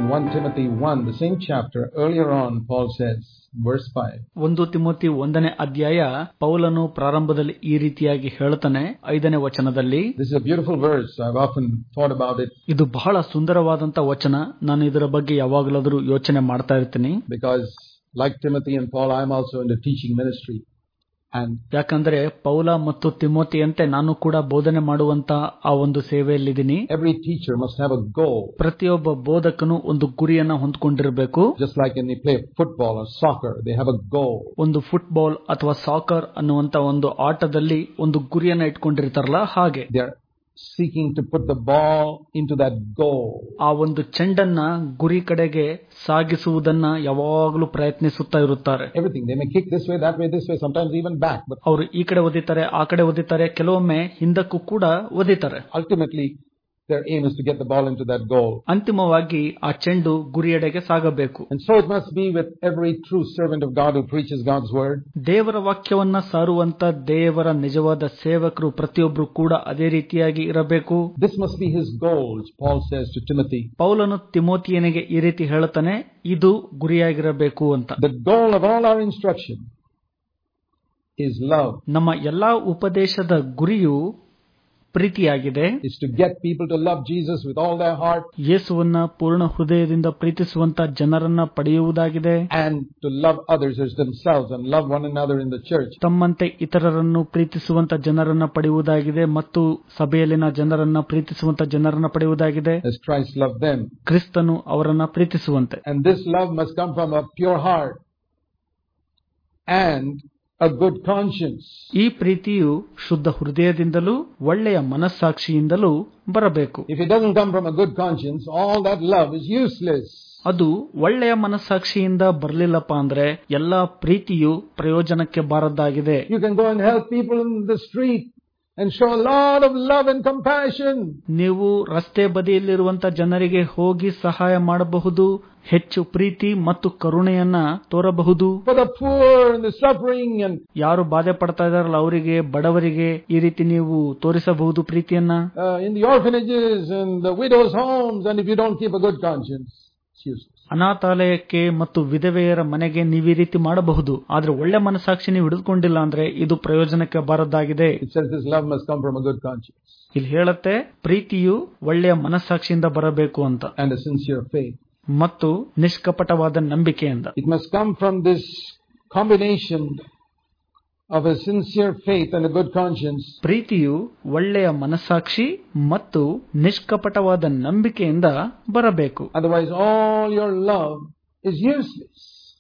1 Timothy 1, the same chapter, earlier on, Paul says, verse 5, ಒಂದು Timothy ಒಂದನೇ ಅಧ್ಯಾಯ ಪೌಲನು ಪ್ರಾರಂಭದಲ್ಲಿ ಈ ರೀತಿಯಾಗಿ ಹೇಳ್ತಾನೆ ಐದನೇ ವಚನದಲ್ಲಿ This is a beautiful verse. I've often thought about it ಇದು ಬಹಳ ಸುಂದರವಾದಂತ ವಚನ ನಾನು ಇದರ ಬಗ್ಗೆ ಯಾವಾಗಲಾದರೂ ಯೋಚನೆ ಮಾಡ್ತಾ ಇರ್ತೀನಿ because, like Timothy and Paul, I'm also in the teaching ministry. And ಯಾಕಂದ್ರೆ ಪೌಲ ಮತ್ತು ತಿಮೋತಿಯಂತೆ ನಾನು ಕೂಡ ಬೋಧನೆ ಮಾಡುವಂತ ಆ ಒಂದು ಸೇವೆಯಲ್ಲಿದ್ದೀನಿ every teacher must have a goal. ಪ್ರತಿಯೊಬ್ಬ ಬೋಧಕನು ಒಂದು ಗುರಿಯನ್ನ ಹೊಂದ್ಕೊಂಡಿರ್ಬೇಕು Just like when they play football or soccer, they have a goal. ಒಂದು ಫುಟ್ಬಾಲ್ ಅಥವಾ ಸಾಕರ್ ಅನ್ನುವಂತ ಒಂದು ಆಟದಲ್ಲಿ ಒಂದು ಗುರಿಯನ್ನ ಇಟ್ಕೊಂಡಿರ್ತಾರಲ್ಲ ಹಾಗೆ They're seeking to put the ball into that goal. ಆ ಒಂದು ಚೆಂಡನ್ನ ಗುರಿ ಕಡೆಗೆ ಸಾಗಿಸುವುದನ್ನ ಯಾವಾಗಲೂ ಪ್ರಯತ್ನಿಸುತ್ತಾ ಇರುತ್ತಾರೆ Everything. They may kick this way, that way, this way, sometimes even back. But ಅವರು ಈ ಕಡೆ ಒದಿತಾರೆ ಆ ಕಡೆ ಒದಿತಾರೆ ಕೆಲವೊಮ್ಮೆ ಹಿಂದಕ್ಕೂ ಕೂಡ ಒದಿತಾರೆ ultimately, their aim is to get the ball into that goal. ಅಂತಿಮವಾಗಿ ಆ ಚೆಂಡು ಗುರಿಯೆಡೆಗೆ ಸಾಗಬೇಕು And so it must be with every true servant of God who preaches God's word. ದೇವರ ವಾಕ್ಯವನ್ನ ಸಾರುವಂತ ದೇವರ ನಿಜವಾದ ಸೇವಕರು ಪ್ರತಿಯೊಬ್ರು ಕೂಡ ಅದೇ ರೀತಿಯಾಗಿ ಇರಬೇಕು This must be his goal, which Paul says to Timothy. ಪೌಲನು ತಿಮೋತಿಯನಿಗೆ ಈ ರೀತಿ ಹೇಳುತ್ತಾನೆ ಇದು ಗುರಿಯಾಗಿರಬೇಕು ಅಂತ The goal of all our instruction is love, ನಮ್ಮ ಎಲ್ಲಾ ಉಪದೇಶದ ಗುರಿಯು ಪ್ರೀತಿಯಾಗಿದೆ is to get people to love Jesus with all their heart ಯೇಸುವನ್ನ ಪೂರ್ಣ ಹೃದಯದಿಂದ ಪ್ರೀತಿಸುವಂತ ಜನರನ್ನ ಪಡೆಯುವುದಾಗಿದೆ and to love others as themselves and love one another in the church. ತಮ್ಮಂತೆ ಇತರರನ್ನು ಪ್ರೀತಿಸುವಂತ ಜನರನ್ನ ಪಡೆಯುವುದಾಗಿದೆ ಮತ್ತು ಸಭೆಯಲ್ಲಿನ ಜನರನ್ನ ಪ್ರೀತಿಸುವಂತ ಜನರನ್ನ ಪಡೆಯುವುದಾಗಿದೆ as Christ loved them. ಕ್ರಿಸ್ತನು ಅವರನ್ನ ಪ್ರೀತಿಸುವಂತೆ And this love must come from a pure heart and a good conscience. ಈ ಪ್ರೀತಿಯು ಶುದ್ಧ ಹೃದಯದಿಂದಲೂ ಒಳ್ಳೆಯ ಮನಸ್ಸಾಕ್ಷಿಯಿಂದಲೂ ಬರಬೇಕು If it doesn't come from a good conscience, all that love is useless. ಅದು ಒಳ್ಳೆಯ ಮನಸ್ಸಾಕ್ಷಿಯಿಂದ ಬರಲಿಲ್ಲಪ್ಪ ಅಂದ್ರೆ ಎಲ್ಲಾ ಪ್ರೀತಿಯು ಪ್ರಯೋಜನಕ್ಕೆ ಬಾರದ್ದಾಗಿದೆ You can go and help people in the street and show a lot of love and compassion. ನೀವು ರಸ್ತೆ ಬದಿಯಲ್ಲಿರುವಂತ ಜನರಿಗೆ ಹೋಗಿ ಸಹಾಯ ಮಾಡಬಹುದು ಹೆಚ್ಚು ಪ್ರೀತಿ ಮತ್ತು ಕರುಣೆಯನ್ನ ತೋರಬಹುದು For the poor and the suffering and ಯಾರು ಬಾಧೆ ಪಡ್ತಾ ಇದಾರಲ್ಲ ಅವರಿಗೆ ಬಡವರಿಗೆ ಈ ರೀತಿ ನೀವು ತೋರಿಸಬಹುದು ಪ್ರೀತಿಯನ್ನ uh, in the orphanages and the widows' homes, and if you don't keep a good conscience, it's useless. ಅನಾಥಾಲಯಕ್ಕೆ ಮತ್ತು ವಿಧವೆಯರ ಮನೆಗೆ ನೀವು ಈ ರೀತಿ ಮಾಡಬಹುದು ಆದ್ರೆ ಒಳ್ಳೆ ಮನಸ್ಸಾಕ್ಷಿ ನೀವು ಹಿಡಿದುಕೊಂಡಿಲ್ಲ ಅಂದ್ರೆ ಇದು ಪ್ರಯೋಜನಕ್ಕೆ ಬಾರದ್ದಾಗಿದೆ It says this love must come from a good conscience ಇಲ್ಲಿ ಹೇಳತ್ತೆ ಪ್ರೀತಿಯು ಒಳ್ಳೆಯ ಮನಸ್ಸಾಕ್ಷಿಯಿಂದ ಬರಬೇಕು ಅಂತ and a sincere faith. ಮತ್ತು ನಿಷ್ಕಪಟವಾದ ನಂಬಿಕೆಯಿಂದ It must come from this combination of a sincere faith and a good conscience ಪ್ರೀತಿಯು ಒಳ್ಳೆಯ ಮನಸ್ಸಾಕ್ಷಿ ಮತ್ತು ನಿಷ್ಕಪಟವಾದ ನಂಬಿಕೆಯಿಂದ ಬರಬೇಕು Otherwise, all your love is useless.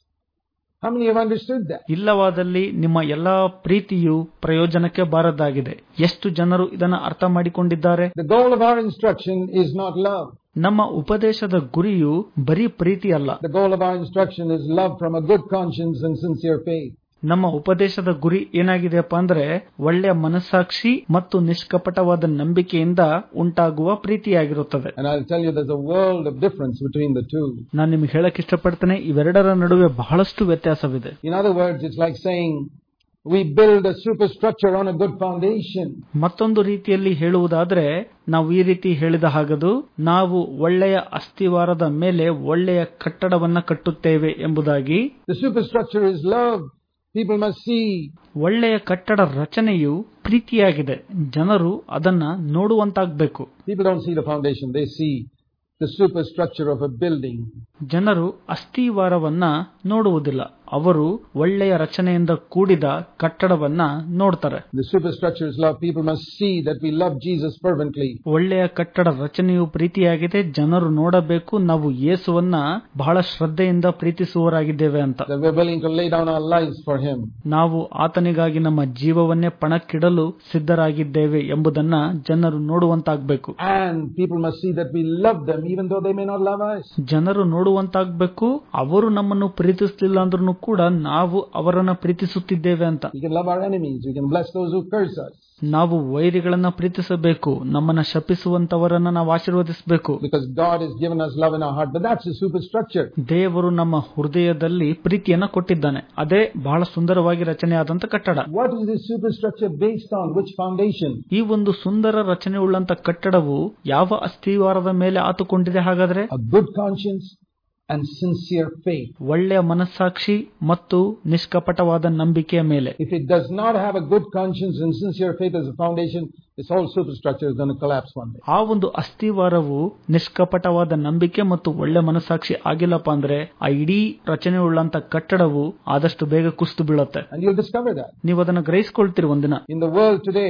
How many have understood that? ಇಲ್ಲವಾದಲ್ಲಿ ನಿಮ್ಮ ಎಲ್ಲಾ ಪ್ರೀತಿಯು ಪ್ರಯೋಜನಕ್ಕೆ ಬಾರದಾಗಿದೆ ಎಷ್ಟು ಜನರು ಇದನ್ನ ಅರ್ಥ ಮಾಡಿಕೊಂಡಿದ್ದಾರೆ The goal of our instruction is not love. ನಮ್ಮ ಉಪದೇಶದ ಗುರಿಯು ಬರೀ ಪ್ರೀತಿ ಅಲ್ಲ The goal of our instruction is love from a good conscience and sincere faith. ನಮ್ಮ ಉಪದೇಶದ ಗುರಿ ಏನಾಗಿದೆಯಪ್ಪ ಅಂದ್ರೆ ಒಳ್ಳೆಯ ಮನಸ್ಸಾಕ್ಷಿ ಮತ್ತು ನಿಷ್ಕಪಟವಾದ ನಂಬಿಕೆಯಿಂದ ಉಂಟಾಗುವ ಪ್ರೀತಿಯಾಗಿರುತ್ತದೆ And I'll tell you, there's a world of difference between the two. ನಾನು ನಿಮ್ಗೆ ಹೇಳಕ್ ಇಷ್ಟಪಡ್ತೇನೆ ಇವೆರಡರ ನಡುವೆ ಬಹಳಷ್ಟು ವ್ಯತ್ಯಾಸವಿದೆ In other words, it's like saying we build a superstructure on a good foundation. ಮತ್ತೊಂದು ರೀತಿಯಲ್ಲಿ ಹೇಳುವುದಾದ್ರೆ ನಾವು ಈ ರೀತಿ ಹೇಳಿದ ಹಾಗದು ನಾವು ಒಳ್ಳೆಯ ಅಸ್ಥಿವಾರದ ಮೇಲೆ ಒಳ್ಳೆಯ ಕಟ್ಟಡವನ್ನ ಕಟ್ಟುತ್ತೇವೆ ಎಂಬುದಾಗಿ The superstructure is love. People must see. ಒಳ್ಳೆಯ ಕಟ್ಟಡ ರಚನೆಯು ಪ್ರೀತಿಯಾಗಿದೆ ಜನರು ಅದನ್ನ ನೋಡುವಂತಾಗಬೇಕು People don't see the foundation, they see the superstructure of a building. ಜನರು ಅಸ್ಥಿವಾರವನ್ನ ನೋಡುವುದಿಲ್ಲ ಅವರು ಒಳ್ಳೆಯ ರಚನೆಯಿಂದ ಕೂಡಿದ ಕಟ್ಟಡವನ್ನ ನೋಡ್ತಾರೆ The superstructure is love. People must see that we love Jesus fervently. ಒಳ್ಳೆಯ ಕಟ್ಟಡ ರಚನೆಯು ಪ್ರೀತಿಯಾಗಿದೆ ಜನರು ನೋಡಬೇಕು ನಾವು ಯೇಸುವನ್ನ ಬಹಳ ಶ್ರದ್ಧೆಯಿಂದ ಪ್ರೀತಿಸುವವರಾಗಿದ್ದೇವೆ ಅಂತ That we're willing to lay down our lives for Him. ನಾವು ಆತನಿಗಾಗಿ ನಮ್ಮ ಜೀವವನ್ನೇ ಪಣಕ್ಕಿಡಲು ಸಿದ್ಧರಾಗಿದ್ದೇವೆ ಎಂಬುದನ್ನ ಜನರು ನೋಡುವಂತಾಗಬೇಕು And people must see that we love them even though they may not love us. ಜನರು ನೋಡುವಂತಾಗಬೇಕು ಅವರು ನಮ್ಮನ್ನು ಪ್ರೀತಿಸಲಿಲ್ಲ ಅಂದ್ರೂ ಕೂಡ ನಾವು ಅವರನ್ನ ಪ್ರೀತಿಸುತ್ತಿದ್ದೇವೆ ಅಂತ We can love our enemies. We can bless those who curse us. ನಾವು ವೈರಿಗಳನ್ನ ಪ್ರೀತಿಸಬೇಕು ನಮ್ಮನ್ನ ಶಪಿಸುವಂತವರನ್ನ ನಾವು ಆಶೀರ್ವದಿಸಬೇಕು because God has given us love in our heart. But that's the superstructure. ದೇವರು ನಮ್ಮ ಹೃದಯದಲ್ಲಿ ಪ್ರೀತಿಯನ್ನ ಕೊಟ್ಟಿದ್ದಾನೆ ಅದೇ ಬಹಳ ಸುಂದರವಾಗಿ ರಚನೆಯಾದಂತ ಕಟ್ಟಡ What is this superstructure based on? Which foundation? ಈ ಒಂದು ಸುಂದರ ರಚನೆ ಉಳ್ಳಂತ ಕಟ್ಟಡವು ಯಾವ ಅಸ್ಥಿವಾರದ ಮೇಲೆ ಆತುಕೊಂಡಿದೆ ಹಾಗಾದ್ರೆ A good conscience and sincere faith. ಒಳ್ಳೆಯ ಮನಸ್ಸಾಕ್ಷಿ ಮತ್ತು ನಿಷ್ಕಪಟವಾದ ನಂಬಿಕೆಯ ಮೇಲೆ If it does not have a good conscience and sincere faith as a foundation, this whole superstructure is going to collapse one day. ಆ ಒಂದು ಅಸ್ಥಿವಾರವು ನಿಷ್ಕಪಟವಾದ ನಂಬಿಕೆ ಮತ್ತು ಒಳ್ಳೆ ಮನಸ್ಸಾಕ್ಷಿ ಆಗಿಲ್ಲಪ್ಪ ಅಂದ್ರೆ ಆ ಇಡೀ ರಚನೆ ಉಳ್ಳಂತ ಕಟ್ಟಡವು ಆದಷ್ಟು ಬೇಗ ಕುಸಿದು ಬೀಳುತ್ತೆ And you'll discover that. ನೀವು ಅದನ್ನ ಗ್ರಹಿಸ್ಕೊಳ್ತೀರಿ ಒಂದಿನ In the world today,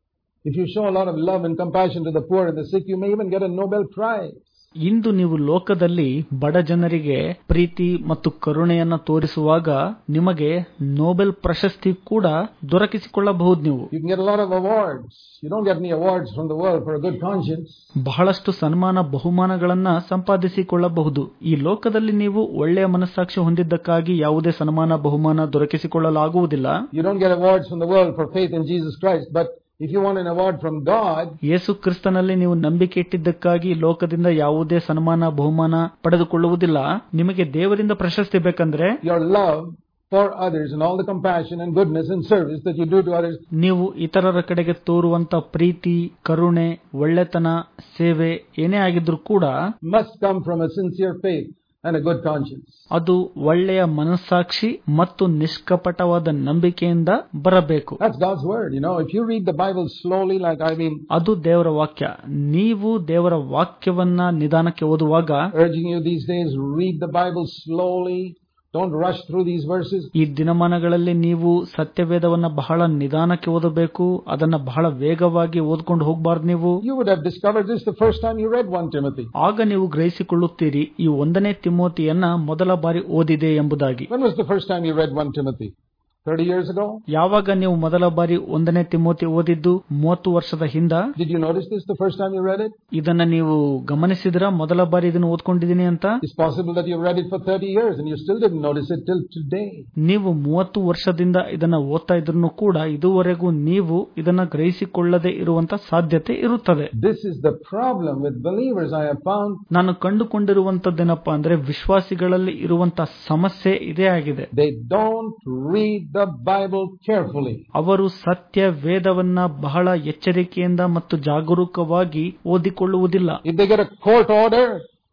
if you show a lot of love and compassion to the poor and the sick, you may even get a Nobel Prize. ಇಂದು ನೀವು ಲೋಕದಲ್ಲಿ ಬಡ ಜನರಿಗೆ ಪ್ರೀತಿ ಮತ್ತು ಕರುಣೆಯನ್ನ ತೋರಿಸುವಾಗ ನಿಮಗೆ ನೊಬೆಲ್ ಪ್ರಶಸ್ತಿ ಕೂಡ ದೊರಕಿಸಿಕೊಳ್ಳಬಹುದು ನೀವು You can get a lot of awards. You don't get any awards from the world for a good conscience. ಬಹಳಷ್ಟು ಸನ್ಮಾನ ಬಹುಮಾನಗಳನ್ನ ಸಂಪಾದಿಸಿಕೊಳ್ಳಬಹುದು ಈ ಲೋಕದಲ್ಲಿ ನೀವು ಒಳ್ಳೆಯ ಮನಸ್ಸಾಕ್ಷಿ ಹೊಂದಿದ್ದಕ್ಕಾಗಿ ಯಾವುದೇ ಸನ್ಮಾನ ಬಹುಮಾನ ದೊರಕಿಸಿಕೊಳ್ಳಲಾಗುವುದಿಲ್ಲ You don't get awards from the world for faith in Jesus Christ. But if you want an award from God, ಯೇಸು ಕ್ರಿಸ್ತನಲ್ಲಿ ನೀವು ನಂಬಿಕೆ ಇಟ್ಟಿದ್ದಕ್ಕಾಗಿ ಲೋಕದಿಂದ ಯಾವುದೇ ಸನ್ಮಾನ ಬಹುಮಾನ ಪಡೆದುಕೊಳ್ಳುವುದಿಲ್ಲ ನಿಮಗೆ ದೇವರಿಂದ ಪ್ರಶಸ್ತಿ ಬೇಕಂದ್ರೆ your love for others and all the compassion and goodness and service that you do to others ನೀವು ಇತರರ ಕಡೆಗೆ ತೋರುವಂತ ಪ್ರೀತಿ ಕರುಣೆ ಒಳ್ಳೆತನ ಸೇವೆ ಏನೇ ಆಗಿದ್ರೂ ಕೂಡ must come from a sincere faith and a good conscience. ಅದು ಒಳ್ಳೆಯ ಮನಸ್ಸಾಕ್ಷಿ ಮತ್ತು ನಿಷ್ಕಪಟವಾದ ನಂಬಿಕೆಯಿಂದ ಬರಬೇಕು That's God's word. You know, if you read the Bible slowly, like I mean, ಅದು ದೇವರ ವಾಕ್ಯ ನೀವು ದೇವರ ವಾಕ್ಯವನ್ನ ನಿಧಾನಕ್ಕೆ ಓದುವಾಗ urging you these days, read the Bible slowly. Don't rush through these verses. ಈ ದಿನಮಾನಗಳಲ್ಲಿ ನೀವು ಸತ್ಯವೇದವನ್ನ ಬಹಳ ನಿಧಾನಕ್ಕೆ ಓದಬೇಕು ಅದನ್ನ ಬಹಳ ವೇಗವಾಗಿ ಓದ್ಕೊಂಡು ಹೋಗಬಾರ್ದು ನೀವು You would have discovered this the first time you read 1 Timothy. ಆಗ ನೀವು ಗ್ರಹಿಸಿಕೊಳ್ಳುತ್ತೀರಿ ಈ ಒಂದನೇ ತಿಮೋತಿಯನ್ನ ಮೊದಲ ಬಾರಿ ಓದಿದೆ ಎಂಬುದಾಗಿ When was the first time you read 1 Timothy? 30 years ago? ಯಾವಾಗ ನೀವು ಮೊದಲ ಬಾರಿ ಒಂದನೇ ತಿಮೋತಿ ಓದಿದ್ದು ಮೂವತ್ತು ವರ್ಷದ ಹಿಂದ Did you notice this the first time you read it? ಇದನ್ನ ನೀವು ಗಮನಿಸಿದ್ರ ಮೊದಲ ಬಾರಿ ಇದನ್ನು ಓದ್ಕೊಂಡಿದ್ದೀನಿ ಅಂತ It's possible that you read it for 30 years and you still didn't notice it till today. ನೀವು ಮೂವತ್ತು ವರ್ಷದಿಂದ ಇದನ್ನ ಓದ್ತಾ ಇದ್ರು ಕೂಡ ಇದುವರೆಗೂ ನೀವು ಇದನ್ನ ಗ್ರಹಿಸಿಕೊಳ್ಳದೆ ಇರುವಂತ ಸಾಧ್ಯತೆ ಇರುತ್ತದೆ This is the problem with believers I have found. ನಾನು ಕಂಡುಕೊಂಡಿರುವಂತದ್ದೇನಪ್ಪಾ ಅಂದ್ರೆ ವಿಶ್ವಾಸಿಗಳಲ್ಲಿ ಇರುವಂತ ಸಮಸ್ಯೆ ಇದೇ ಆಗಿದೆ They don't read the Bible carefully. ಅವರು ಸತ್ಯ ವೇದವನ್ನ ಬಹಳ ಎಚ್ಚರಿಕೆಯಿಂದ ಮತ್ತು ಜಾಗರೂಕವಾಗಿ ಓದಿಕೊಳ್ಳುವುದಿಲ್ಲ If they get a court order,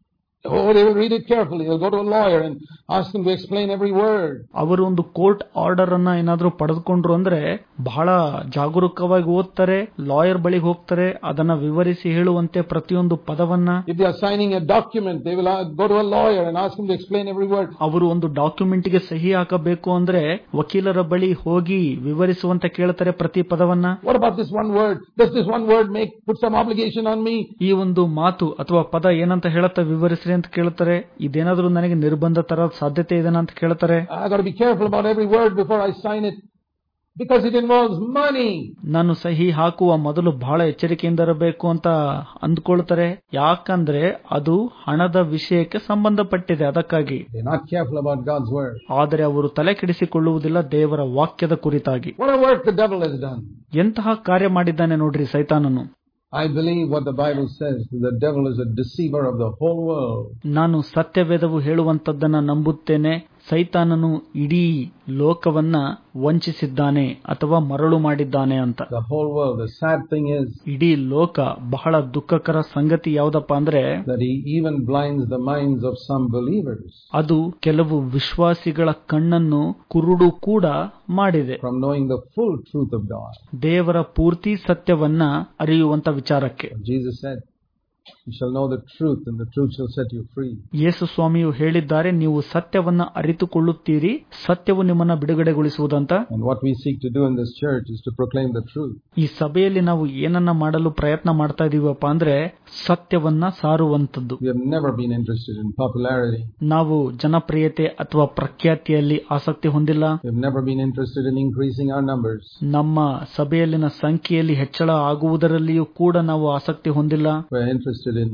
oh, they will read it carefully. They'll go to a lawyer and ask him to explain every word. ಅವರು ಒಂದು ಕೋರ್ಟ್ ಆರ್ಡರ್ ಅನ್ನ ಏನಾದ್ರೂ ಪಡೆದುಕೊಂಡ್ರು ಅಂದ್ರೆ ಬಹಳ ಜಾಗರೂಕವಾಗಿ ಓದ್ತಾರೆ ಲಾಯರ್ ಬಳಿಗೆ ಹೋಗ್ತಾರೆ ಅದನ್ನ ವಿವರಿಸಿ ಹೇಳುವಂತೆ ಪ್ರತಿಯೊಂದು ಪದವನ್ನ If they are signing a document, they will uh, go to a lawyer and ask him to explain every word. ಅವರು ಒಂದು ಡಾಕ್ಯುಮೆಂಟ್ ಗೆ ಸಹಿ ಹಾಕಬೇಕು ಅಂದ್ರೆ ವಕೀಲರ ಬಳಿ ಹೋಗಿ ವಿವರಿಸುವಂತೆ ಕೇಳ್ತಾರೆ ಪ್ರತಿ ಪದವನ್ನ What about this one word? Does this one word make put some obligation on me? ಈ ಒಂದು ಮಾತು ಅಥವಾ ಪದ ಏನಂತ ಹೇಳುತ್ತೆ ವಿವರಿಸ್ರಿ ಅಂತ ಕೇಳ್ತಾರೆ ಇದೇನಾದ್ರೂ ನನಗೆ ನಿರ್ಬಂಧ ತರದ ಸಾಧ್ಯತೆ ಇದೆನಾ ಅಂತ ಕೇಳ್ತಾರೆ I got to be careful about every word before I sign it because it involves money. ನಾನು ಸಹಿ ಹಾಕುವ ಮೊದಲು ಬಹಳ ಎಚ್ಚರಿಕೆಯಿಂದ ಇರಬೇಕು ಅಂತ ಅಂದ್ಕೊಳ್ತಾರೆ ಯಾಕಂದ್ರೆ ಅದು ಹಣದ ವಿಷಯಕ್ಕೆ ಸಂಬಂಧಪಟ್ಟಿದೆ ಅದಕ್ಕಾಗಿ They're not careful about God's word. ಆದರೆ ಅವರು ತಲೆ ಕೆಡಿಸಿಕೊಳ್ಳುವುದಿಲ್ಲ ದೇವರ ವಾಕ್ಯದ ಕುರಿತಾಗಿ What a work the devil has done. ಎಂತಹ ಕಾರ್ಯ ಮಾಡಿದ್ದಾನೆ ನೋಡ್ರಿ ಸೈತಾನನು I believe what the Bible says. The devil is a deceiver of the whole world. ನಾನು ಸತ್ಯವೇದವು ಹೇಳುವಂತದ್ದನ್ನ ನಂಬುತ್ತೇನೆ ಸೈತಾನನು ಇಡೀ ಲೋಕವನ್ನ ವಂಚಿಸಿದ್ದಾನೆ ಅಥವಾ ಮರಳು ಮಾಡಿದ್ದಾನೆ ಅಂತ The whole world. The sad thing is ಇಡೀ ಲೋಕ ಬಹಳ ದುಃಖಕರ ಸಂಗತಿ ಯಾವ್ದಪ್ಪ ಅಂದ್ರೆ that he even blinds the minds of some believers ಅದು ಕೆಲವು ವಿಶ್ವಾಸಿಗಳ ಕಣ್ಣನ್ನು ಕುರುಡು ಕೂಡ ಮಾಡಿದೆ from knowing the full truth of God. ದೇವರ ಪೂರ್ತಿ ಸತ್ಯವನ್ನ ಅರಿಯುವಂತ ವಿಚಾರಕ್ಕೆ Jesus said, You shall know the truth, and the truth shall set you free. ಯೇಸು ಸ್ವಾಮಿಯು ಹೇಳಿದ್ದಾರೆ ನೀವು ಸತ್ಯವನ್ನ ಅರಿತುಕೊಳ್ಳುತ್ತೀರಿ ಸತ್ಯವು ನಿಮ್ಮನ್ನ ಬಿಡುಗಡೆಗೊಳಿಸುವುದಂತ And what we seek to do in this church is to proclaim the truth. ಈ ಸಭೆಯಲ್ಲಿ ನಾವು ಏನನ್ನ ಮಾಡಲು ಪ್ರಯತ್ನ ಮಾಡ್ತಾ ಇದೀವಪ್ಪ ಅಂದ್ರೆ ಸತ್ಯವನ್ನ ಸಾರುವಂತದ್ದು We have never been interested in popularity. ನಾವು ಜನಪ್ರಿಯತೆ ಅಥವಾ ಪ್ರಖ್ಯಾತಿಯಲ್ಲಿ ಆಸಕ್ತಿ ಹೊಂದಿಲ್ಲ We have never been interested in increasing our numbers. ನಮ್ಮ ಸಭೆಯಲ್ಲಿನ ಸಂಖ್ಯೆಯಲ್ಲಿ ಹೆಚ್ಚಳ ಆಗುವುದರಲ್ಲಿಯೂ ಕೂಡ ನಾವು ಆಸಕ್ತಿ ಹೊಂದಿಲ್ಲ We're interested in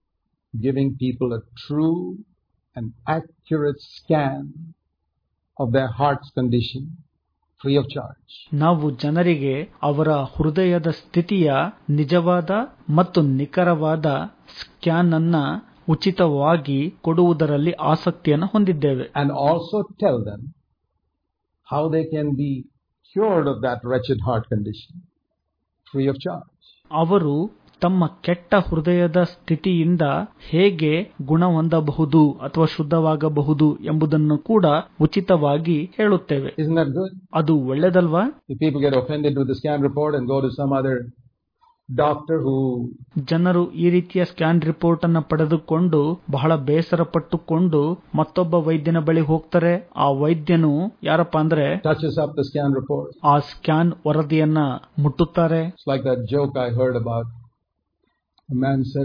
giving people a true and accurate scan of their heart's condition free of charge. ನಾವು ಜನರಿಗೆ ಅವರ ಹೃದಯದ ಸ್ಥಿತಿಯ ನಿಜವಾದ ಮತ್ತು ನಿಖರವಾದ ಸ್ಕ್ಯಾನ್ ಅನ್ನ ಉಚಿತವಾಗಿ ಕೊಡುವುದರಲ್ಲಿ ಆಸಕ್ತಿಯನ್ನು ಹೊಂದಿದ್ದೇವೆ And also tell them how they can be cured of that wretched heart condition, free of charge. ಅವರು ತಮ್ಮ ಕೆಟ್ಟ ಹೃದಯದ ಸ್ಥಿತಿಯಿಂದ ಹೇಗೆ ಗುಣ ಹೊಂದಬಹುದು ಅಥವಾ ಶುದ್ಧವಾಗಬಹುದು ಎಂಬುದನ್ನು ಕೂಡ ಉಚಿತವಾಗಿ ಹೇಳುತ್ತೇವೆ Isn't that good? ಅದು ಒಳ್ಳೆದಲ್ವಾ If people get offended with the scan report and go to some other doctor who ಜನರು ಈ ರೀತಿಯ ಸ್ಕ್ಯಾನ್ ರಿಪೋರ್ಟ್ ಅನ್ನ ಪಡೆದುಕೊಂಡು ಬಹಳ ಬೇಸರ ಪಟ್ಟುಕೊಂಡು ಮತ್ತೊಬ್ಬ ವೈದ್ಯನ ಬಳಿ ಹೋಗ್ತಾರೆ ಆ ವೈದ್ಯನು ಯಾರಪ್ಪ ಅಂದ್ರೆ touches up the scan report, ಆ ಸ್ಕ್ಯಾನ್ ವರದಿಯನ್ನ ಮುಟ್ಟುತ್ತಾರೆ it's like that joke I heard about. A man said,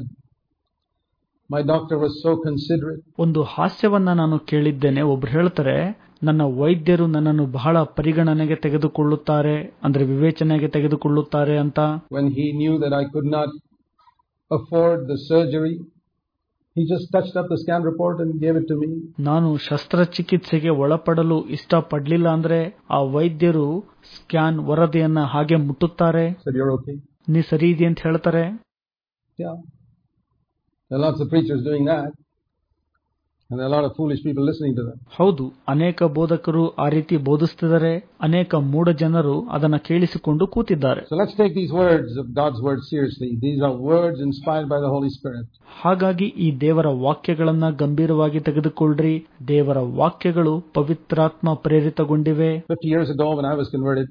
My doctor was so considerate. ಒಂದು ಹಾಸ್ಯವನ್ನ ನಾನು ಕೇಳಿದ್ದೇನೆ ಒಬ್ರು ಹೇಳ್ತಾರೆ ನನ್ನ ವೈದ್ಯರು ನನ್ನನ್ನು ಬಹಳ ಪರಿಗಣನೆಗೆ ತೆಗೆದುಕೊಳ್ಳುತ್ತಾರೆ ಅಂದ್ರೆ ವಿವೇಚನೆಗೆ ತೆಗೆದುಕೊಳ್ಳುತ್ತಾರೆ ಅಂತ When he knew that I could not afford the surgery, he just touched up the scan report and gave it to me. ನಾನು ಶಸ್ತ್ರಚಿಕಿತ್ಸೆಗೆ ಒಳಪಡಲು ಇಷ್ಟಪಡ್ಲಿಲ್ಲ ಅಂದ್ರೆ ಆ ವೈದ್ಯರು ಸ್ಕ್ಯಾನ್ ವರದಿಯನ್ನ ಹಾಗೆ ಮುಟ್ಟುತ್ತಾರೆ said, You're okay? ನೀ ಸರಿ ಇದೆ ಅಂತ ಹೇಳ್ತಾರೆ Yeah. There are lots of preachers doing that. And there are a lot of foolish people listening to them. ಹೌದು ಅನೇಕ ಬೋಧಕರು ಆ ರೀತಿ ಬೋಧಿಸುತ್ತಿದ್ದಾರೆ ಅನೇಕ ಮೂಢ ಜನರು ಅದನ್ನ ಕೇಳಿಸಿಕೊಂಡು ಕೂತಿದ್ದಾರೆ So let's take these words of God's word seriously. These are words inspired by the Holy Spirit. ಹಾಗಾಗಿ ಈ ದೇವರ ವಾಕ್ಯಗಳನ್ನ ಗಂಭೀರವಾಗಿ ತೆಗೆದುಕೊಳ್ಳ್ರಿ ದೇವರ ವಾಕ್ಯಗಳು ಪವಿತ್ರಾತ್ಮ ಪ್ರೇರಿತಗೊಂಡಿವೆ 50 years ago when I was converted,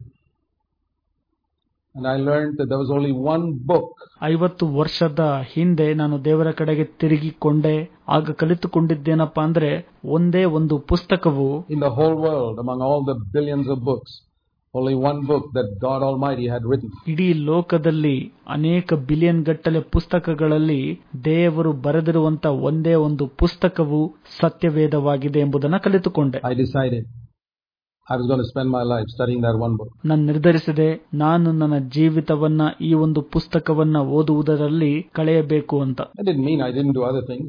and I learned that there was only one book ಐವತ್ತು ವರ್ಷದ ಹಿಂದೆ ನಾನು ದೇವರ ಕಡೆಗೆ ತಿರುಗಿಕೊಂಡೆ ಆಗ ಕಲಿತುಕೊಂಡಿದ್ದೇನಪ್ಪಾ ಅಂದ್ರೆ ಒಂದೇ ಒಂದು ಪುಸ್ತಕವು in the whole world among all the billions of books. Only one book that God Almighty had written. ಇಡೀ ಲೋಕದಲ್ಲಿ ಅನೇಕ ಬಿಲಿಯನ್ ಗಟ್ಟಲೆ ಪುಸ್ತಕಗಳಲ್ಲಿ ದೇವರು ಬರೆದಿರುವಂತ ಒಂದೇ ಒಂದು ಪುಸ್ತಕವು ಸತ್ಯವೇದವಾಗಿದೆ ಎಂಬುದನ್ನು ಕಲಿತುಕೊಂಡೆ I decided I was going to spend my life studying that one book. ನಾನು ನಿರ್ಧರಿಸಿದೆ ನಾನು ನನ್ನ ಜೀವಿತವನ್ನ ಈ ಒಂದು ಪುಸ್ತಕವನ್ನ ಓದುವುದರಲ್ಲಿ ಕಳೆಯಬೇಕು ಅಂತ That didn't mean I didn't do other things.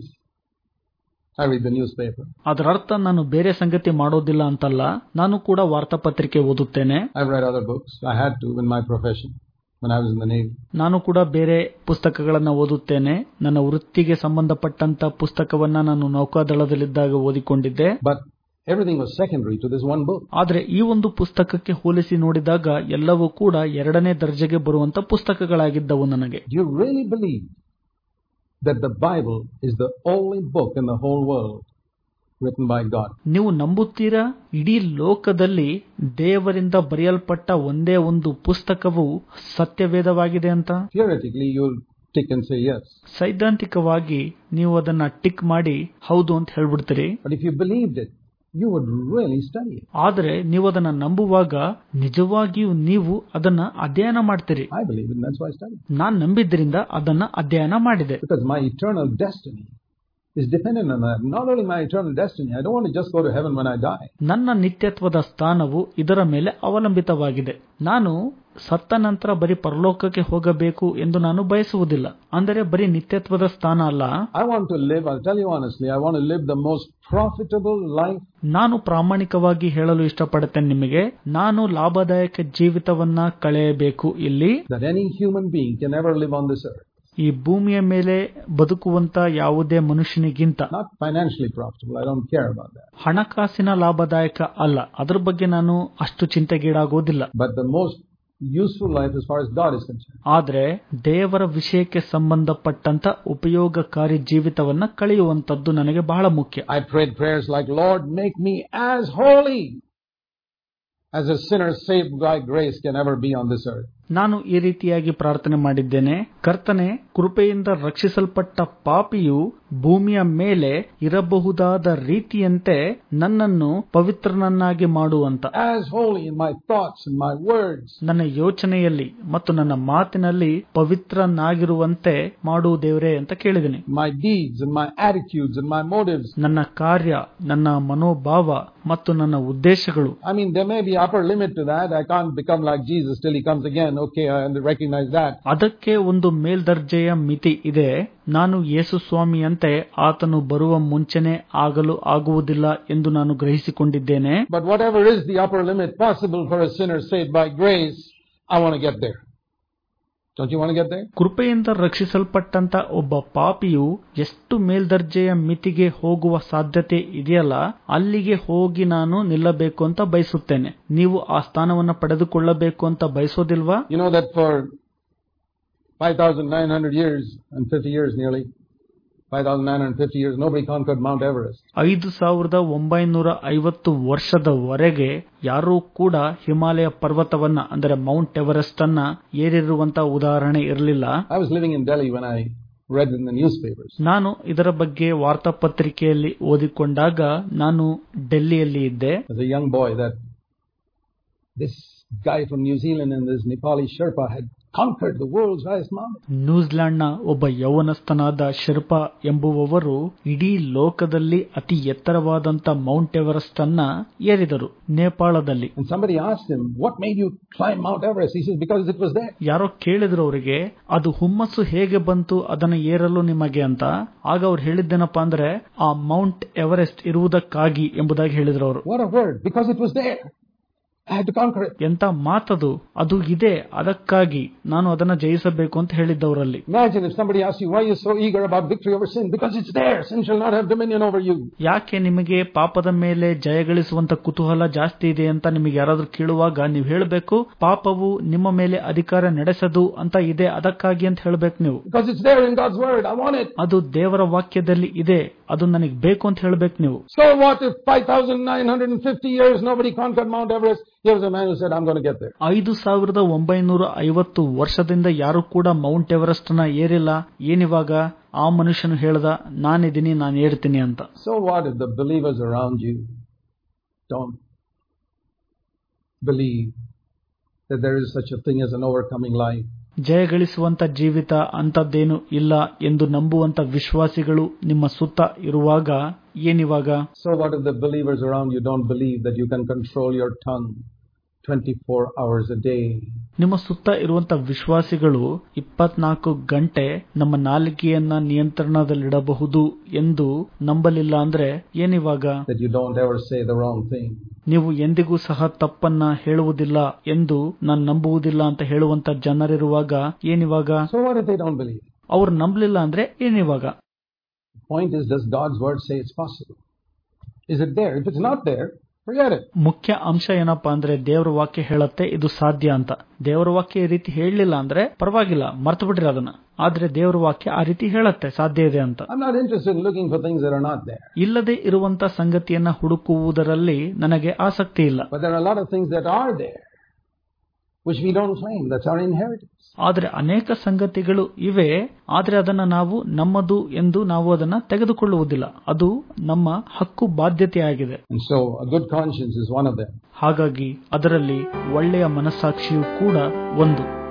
I read the newspaper. ಅದರ ಅರ್ಥ ನಾನು ಬೇರೆ ಸಂಗತಿ ಮಾಡೋದಿಲ್ಲ ಅಂತಲ್ಲ ನಾನು ಕೂಡ ವಾರ್ತಾಪತ್ರಿಕೆ ಓದುತ್ತೇನೆ I've read other books. I had to in my profession when I was in the Navy. ನಾನು ಕೂಡ ಬೇರೆ ಪುಸ್ತಕಗಳನ್ನ ಓದುತ್ತೇನೆ ನನ್ನ ವೃತ್ತಿಗೆ ಸಂಬಂಧಪಟ್ಟಂತ ಪುಸ್ತಕವನ್ನ ನಾನು ನೌಕಾದಳದಲ್ಲಿದ್ದಾಗ ಓದಿಕೊಂಡಿದ್ದೆ But everything was secondary to this one book. ಆದ್ರೆ ಈ ಒಂದು ಪುಸ್ತಕಕ್ಕೆ ಹೋಲಿಸಿ ನೋಡಿದಾಗ ಎಲ್ಲವೂ ಕೂಡ ಎರಡನೇ ದರ್ಜೆಗೆ ಬರುವಂತ ಪುಸ್ತಕಗಳಾಗಿದ್ದವು ನನಗೆ Do you really believe that the Bible is the only book in the whole world written by God? ನೀವು ನಂಬುತ್ತೀರಾ ಇಡೀ ಲೋಕದಲ್ಲಿ ದೇವರಿಂದ ಬರೆಯಲ್ಪಟ್ಟ ಒಂದೇ ಒಂದು ಪುಸ್ತಕವು ಸತ್ಯವೇದವಾಗಿದೆ ಅಂತ Theoretically, you'll tick and say yes. ಸೈದ್ಧಾಂತಿಕವಾಗಿ ನೀವು ಅದನ್ನ ಟಿಕ್ ಮಾಡಿ ಹೌದು ಅಂತ ಹೇಳ್ಬಿಡ್ತೀರಿ But if you believed it, you would really study it. ಆದ್ರೆ ನೀವು ಅದನ್ನ ನಂಬುವಾಗ ನಿಜವಾಗಿಯೂ ನೀವು ಅದನ್ನ ಅಧ್ಯಯನ ಮಾಡ್ತೀರಿ I believe it, and that's why I study. ನಾನ್ ನಂಬಿದ್ರಿಂದ ಅದನ್ನ ಅಧ್ಯಯನ ಮಾಡಿದೆ Because my eternal destiny is dependent on that. Not only my eternal destiny, I don't want to just go to heaven when I die. ನನ್ನ ನಿತ್ಯತ್ವದ ಸ್ಥಾನವು ಇದರ ಮೇಲೆ ಅವಲಂಬಿತವಾಗಿದೆ ನಾನು ಸತ್ತ ನಂತರ ಬರೀ ಪರಲೋಕಕ್ಕೆ ಹೋಗಬೇಕು ಎಂದು ನಾನು ಬಯಸುವುದಿಲ್ಲ ಅಂದರೆ ಬರೀ ನಿತ್ಯತ್ವದ ಸ್ಥಾನ ಅಲ್ಲ I want to live, I'll tell you honestly, I want to live the most profitable life ನಾನು ಪ್ರಾಮಾಣಿಕವಾಗಿ ಹೇಳಲು ಇಷ್ಟಪಡುತ್ತೇನೆ ನಿಮಗೆ ನಾನು ಲಾಭದಾಯಕ ಜೀವಿತವನ್ನ ಕಳೆಯಬೇಕು ಇಲ್ಲಿ that any human being can ever live on this earth. ಈ ಭೂಮಿಯ ಮೇಲೆ ಬದುಕುವಂತ ಯಾವುದೇ ಮನುಷ್ಯನಿಗಿಂತ Not financially profitable, I don't care about that. ಹಣಕಾಸಿನ ಲಾಭದಾಯಕ ಅಲ್ಲ ಅದ್ರ ಬಗ್ಗೆ ನಾನು ಅಷ್ಟು ಚಿಂತೆಗೀಡಾಗೋದಿಲ್ಲ But the most useful life as far as God is concerned. ಆದ್ರೆ ದೇವರ ವಿಷಯಕ್ಕೆ ಸಂಬಂಧಪಟ್ಟಂತ ಉಪಯೋಗಕಾರಿ ಜೀವಿತವನ್ನ ಕಳೆಯುವಂತದ್ದು ನನಗೆ ಬಹಳ ಮುಖ್ಯ I prayed prayers like, Lord, make me as holy as a sinner saved by grace can ever be on this earth. ನಾನು ಈ ರೀತಿಯಾಗಿ ಪ್ರಾರ್ಥನೆ ಮಾಡಿದ್ದೇನೆ ಕರ್ತನೆ ಕೃಪೆಯಿಂದ ರಕ್ಷಿಸಲ್ಪಟ್ಟ ಪಾಪಿಯು ಭೂಮಿಯ ಮೇಲೆ ಇರಬಹುದಾದ ರೀತಿಯಂತೆ ನನ್ನನ್ನು ಪವಿತ್ರನನ್ನಾಗಿ ಮಾಡುವಂತ As holy in my thoughts and my words. ನನ್ನ ಯೋಚನೆಯಲ್ಲಿ ಮತ್ತು ನನ್ನ ಮಾತಿನಲ್ಲಿ ಪವಿತ್ರನಾಗಿರುವಂತೆ ಮಾಡು ದೇವರೇ ಅಂತ ಕೇಳಿದ್ದೀನಿ my deeds and my attitudes and my motives. ನನ್ನ ಕಾರ್ಯ ನನ್ನ ಮನೋಭಾವ ಮತ್ತು ನನ್ನ ಉದ್ದೇಶಗಳು I mean, there may be upper limit to that. I can't become like Jesus till he comes again. Okay, I recognize that. ಅದಕ್ಕೆ ಒಂದು ಮೇಲ್ದರ್ಜೆಯ ಮಿತಿ ಇದೆ ನಾನು ಯೇಸು ಸ್ವಾಮಿಯಂತೆ ಆತನು ಬರುವ ಮುಂಚೆನೆ ಆಗಲು ಆಗುವುದಿಲ್ಲ ಎಂದು ನಾನು ಗ್ರಹಿಸಿಕೊಂಡಿದ್ದೇನೆ But whatever is the upper limit possible for a sinner saved by grace, I want to get there. Don't you want to get there? ಕೃಪೆಯಿಂದ ರಕ್ಷಿಸಲ್ಪಟ್ಟಂತ ಒಬ್ಬ ಪಾಪಿಯು ಎಷ್ಟು ಮೇಲ್ದರ್ಜೆಯ ಮಿತಿಗೆ ಹೋಗುವ ಸಾಧ್ಯತೆ ಇದೆಯಲ್ಲ ಅಲ್ಲಿಗೆ ಹೋಗಿ ನಾನು ನಿಲ್ಲಬೇಕು ಅಂತ ಬಯಸುತ್ತೇನೆ ನೀವು ಆ ಸ್ಥಾನವನ್ನ ಪಡೆದುಕೊಳ್ಳಬೇಕು ಅಂತ ಬಯಸೋದಿಲ್ವಾ You know that for 5,900 years and 50 years nearly, 5,950 years, nobody conquered Mount Everest. ಐದು ಸಾವಿರದ ಒಂಬೈನೂರ ಐವತ್ತು ವರ್ಷದವರೆಗೆ ಯಾರೂ ಕೂಡ ಹಿಮಾಲಯ ಪರ್ವತವನ್ನ ಅಂದರೆ ಮೌಂಟ್ ಎವರೆಸ್ಟ್ ಅನ್ನ ಏರಿರುವಂತ ಉದಾಹರಣೆ ಇರಲಿಲ್ಲ I was living in Delhi when I read in the newspapers. ನಾನು ಇದರ ಬಗ್ಗೆ ವಾರ್ತಾಪತ್ರಿಕೆಯಲ್ಲಿ ಓದಿಕೊಂಡಾಗ ನಾನು ಡೆಲ್ಲಿಯಲ್ಲಿ ಇದ್ದೆ As a young boy that this guy from New Zealand and this Nepali Sherpa had conquered the world's highest mountain. ನ್ಯೂಜಿಲೆಂಡ್ನ ಒಬ್ಬ ಯೌವನಸ್ಥನಾದ ಶೆರ್ಪಾ ಎಂಬುವವರು ಇಡೀ ಲೋಕದಲ್ಲಿ ಅತಿ ಎತ್ತರವಾದಂತ ಮೌಂಟ್ ಎವರೆಸ್ಟ್ ಅನ್ನ ಏರಿದರು ನೇಪಾಳದಲ್ಲಿ And somebody asked him, what made you climb Mount Everest? He says, because it was there. ಯಾರೋ ಕೇಳಿದ್ರು ಅವರಿಗೆ ಅದು ಹುಮ್ಮಸ್ಸು ಹೇಗೆ ಬಂತು ಅದನ್ನ ಏರಲು ನಿಮಗೆ ಅಂತ ಆಗ ಅವ್ರು ಹೇಳಿದ್ದೇನಪ್ಪಾ ಅಂದ್ರೆ ಆ ಮೌಂಟ್ ಎವರೆಸ್ಟ್ ಇರುವುದಕ್ಕಾಗಿ ಎಂಬುದಾಗಿ ಹೇಳಿದ್ರು ಅವರು What a word, because it was there. I had to conquer it. ಎಂತ ಮಾತದು ಅದು ಇದೆ ಅದಕ್ಕಾಗಿ ನಾನು ಅದನ್ನ ಜಯಿಸಬೇಕು ಅಂತ ಹೇಳಿದ್ದವರಲ್ಲಿ Imagine if somebody asked you, why are you so eager about victory over sin? Because it's there. Sin shall not have dominion over you. ಯಾಕೆ ನಿಮಗೆ ಪಾಪದ ಮೇಲೆ ಜಯಗಳಿಸುವಂತ ಕುತೂಹಲ ಜಾಸ್ತಿ ಇದೆ ಅಂತ ನಿಮಗೆ ಯಾರಾದ್ರೂ ಕೇಳುವಾಗ ನೀವು ಹೇಳಬೇಕು ಪಾಪವು ನಿಮ್ಮ ಮೇಲೆ ಅಧಿಕಾರ ನಡೆಸದು ಅಂತ ಇದೆ ಅದಕ್ಕಾಗಿ ಅಂತ ಹೇಳ್ಬೇಕು ನೀವು Because it's there in God's word. I want it. ಅದು ದೇವರ ವಾಕ್ಯದಲ್ಲಿ ಇದೆ ಅದು ನನಗೆ ಬೇಕು ಅಂತ ಹೇಳ್ಬೇಕು ನೀವು So what if 5,950 years nobody conquered Mount Everest? Here was a man who said, I'm going to get there. ಐದು ಸಾವಿರದ ಒಂಬೈನೂರ ಐವತ್ತು ವರ್ಷದಿಂದ ಯಾರು ಕೂಡ ಮೌಂಟ್ ಎವರೆಸ್ಟ್ ನ ಏರಿಲ್ಲ ಏನಿವಾಗ ಆ ಮನುಷ್ಯನು ಹೇಳ್ದ ನಾನಿದ್ದೀನಿ ನಾನು ಏರ್ತೀನಿ ಅಂತ So what if the believers around you don't believe that there is such a thing as an overcoming life? ಜಯಗಳಿಸುವಂತ ಜೀವಿತ ಅಂತದ್ದೇನು ಇಲ್ಲ ಎಂದು ನಂಬುವಂತ ವಿಶ್ವಾಸಿಗಳು ನಿಮ್ಮ ಸುತ್ತ ಇರುವಾಗ ಏನಿವಾಗ So what if the believers around you don't believe that you can control your tongue 24 hours a day? ನಿಮ್ಮ ಸುತ್ತ ಇರುವಂತ ವಿಶ್ವಾಸಿಗಳು ಇಪ್ಪತ್ನಾಲ್ಕು ಗಂಟೆ ನಮ್ಮ ನಾಲಿಗೆಯನ್ನ ನಿಯಂತ್ರಣದಲ್ಲಿಡಬಹುದು ಎಂದು ನಂಬಲಿಲ್ಲ ಅಂದ್ರೆ ಏನಿವಾಗ That you don't ever say the wrong thing? ನೀವು ಎಂದಿಗೂ ಸಹ ತಪ್ಪನ್ನ ಹೇಳುವುದಿಲ್ಲ ಎಂದು ನಾನು ನಂಬುವುದಿಲ್ಲ ಅಂತ ಹೇಳುವಂತ ಜನರಿರುವಾಗ ಏನಿವಾಗ So what if they don't believe? ಅವ್ರು ನಂಬಲಿಲ್ಲ ಅಂದ್ರೆ ಏನಿವಾಗ The point is, does God's word say it's possible? Is it there? If it's not there, forget it. ಮುಖ್ಯ ಅಂಶ ಏನಪ್ಪಾ ಅಂದ್ರೆ ದೇವರ ವಾಕ್ಯ ಹೇಳತ್ತೆ ಇದು ಸಾಧ್ಯ ಅಂತ ದೇವರ ವಾಕ್ಯ ಈ ರೀತಿ ಹೇಳಲಿಲ್ಲ ಅಂದ್ರೆ ಪರವಾಗಿಲ್ಲ ಮರ್ತು ಬಿಡ್ರಿ ಅದನ್ನ ಆದ್ರೆ ದೇವರ ವಾಕ್ಯ ಆ ರೀತಿ ಹೇಳತ್ತೆ ಸಾಧ್ಯ ಇದೆ ಅಂತ I'm not interested in looking for things that are not there. ಇಲ್ಲದೆ ಇರುವಂತ ಸಂಗತಿಯನ್ನ ಹುಡುಕುವುದರಲ್ಲಿ ನನಗೆ ಆಸಕ್ತಿ ಇಲ್ಲ But there are a lot of things that are there, which we don't claim. That's our inheritance. ಆದ್ರೆ ಅನೇಕ ಸಂಗತಿಗಳು ಇವೆ ಆದ್ರೆ ಅದನ್ನ ನಾವು ನಮ್ಮದು ಎಂದು ನಾವು ಅದನ್ನ ತೆಗೆದುಕೊಳ್ಳುವುದಿಲ್ಲ ಅದು ನಮ್ಮ ಹಕ್ಕು ಬಾಧ್ಯತೆಯಾಗಿದೆ And so a good conscience is one of them. ಹಾಗಾಗಿ ಅದರಲ್ಲಿ ಒಳ್ಳೆಯ ಮನಸ್ಸಾಕ್ಷಿಯೂ ಕೂಡ ಒಂದು